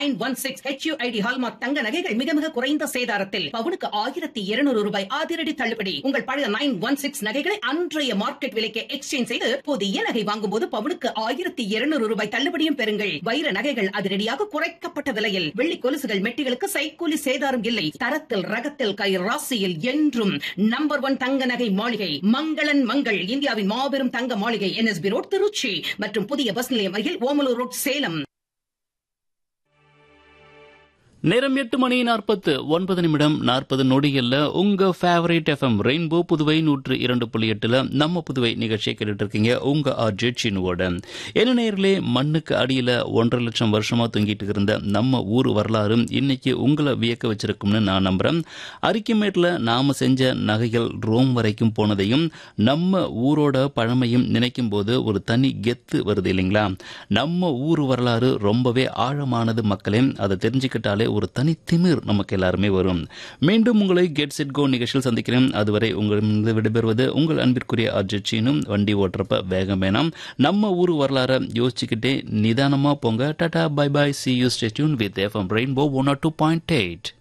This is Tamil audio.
nine one six HUID hallmark தங்க நகைகள் மிக மிக குறைந்த சேதாரத்தில் பவுனுக்கு ஆயிரத்தி இருநூறு ரூபாய் அதிரடி தள்ளுபடி உங்கள் பழைய நைன் ஒன் சிக்ஸ் நகைகளை அன்றைய மார்க்கெட் விலைக்கு எக்ஸ்சேஞ்ச் செய்து புதிய நகை வாங்கும் போது பவுனுக்கு ஆயிரத்தி இருநூறு ரூபாய் தள்ளுபடியும் பெறுங்கள் வைர நகைகள் அதிரடியாக குறைக்கப்பட்ட விலையில் வெள்ளி கொலுசுகள் மெட்டிகளுக்கு சைக்கூலி சேதாரம் இல்லை தரத்தில் ரகத்தில் கை ராசியில் என்றும் நம்பர் ஒன் தங்க நகை மாளிகை மங்களன் மங்கள் இந்தியாவின் மாபெரும் தங்க மாளிகை என்எஸ்பி ரோட் திருச்சி மற்றும் புதிய பஸ் நிலையம் அருகில் ஓமலூர் ரோட் சேலம் நேரம் எட்டு மணி நாற்பத்து ஒன்பது நிமிடம் நாற்பது நொடிகள்ல உங்க ஃபேவரட் எஃப்எம் ரெயின்போ புதுவை நூற்று இரண்டு புள்ளி எட்டுல நம்ம புதுவை நிகழ்ச்சியை கேட்டுட்டு இருக்கீங்க உங்க ஆர்ஜே சினுவோட என்ன நேர்களே மண்ணுக்கு அடியில ஒன்றரை லட்சம் வருஷமா தொங்கிட்டு இருந்த நம்ம ஊர் வரலாறு இன்னைக்கு உங்களை வியக்க வச்சிருக்கும்னு நான் நம்புறேன் அரிக்கமேட்ல நாம செஞ்ச நகைகள் ரோம் வரைக்கும் போனதையும் நம்ம ஊரோட பழமையும் நினைக்கும் போது ஒரு தனி கெத்து வருது இல்லைங்களா நம்ம ஊர் வரலாறு ரொம்பவே ஆழமானது மக்களே அதை தெரிஞ்சுக்கிட்டாலே ஒரு தனி திமிர் நமக்கு எல்லாருமே வரும் மீண்டும் உங்களை கெட் செட் கோ நிகழ்ச்சியில் சந்திக்கிறேன் அதுவரை உங்களிடம் விடைபெறுவது உங்கள் அன்பிற்குரிய அர்ஜிச்சினும் வண்டி ஓட்டுறப்ப வேகம் வேணாம் நம்ம ஊர் வரலாறை யோசிச்சுக்கிட்டே நிதானமா போங்க tata bye bye see you stay tuned with FM rainbow one oh two point eight